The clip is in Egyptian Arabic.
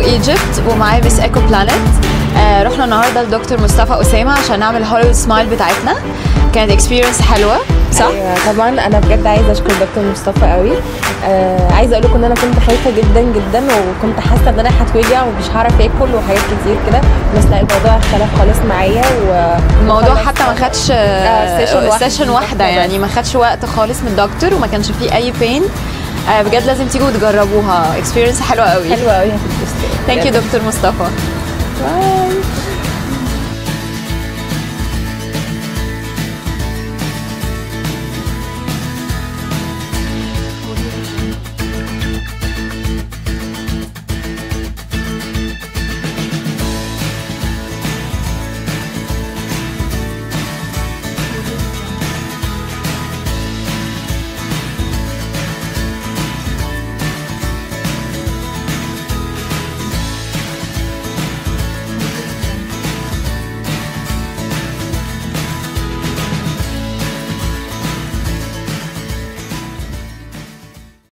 ايجيبت ومعايا ميس ايكو بلانت آه رحنا النهارده لدكتور مصطفى اسامه عشان نعمل هولو سمايل بتاعتنا كانت اكسبيرينس حلوه صح؟ ايوه طبعا انا بجد عايزه اشكر دكتور مصطفى قوي آه عايزه اقول لكم ان انا كنت خايفه جدا جدا وكنت حاسه ان انا هتوجع ومش هعرف اكل وحاجات كتير كده بس لا الموضوع اختلف خالص معايا و الموضوع حتى ما خدش آه، session واحدة. سيشن واحده يعني ما خدش وقت خالص من الدكتور وما كانش فيه اي بين آه بجد لازم تيجوا تجربوها اكسبيرينس حلوه قوي حلوه قوي هتتبسطوا ثانك يو دكتور مصطفى باي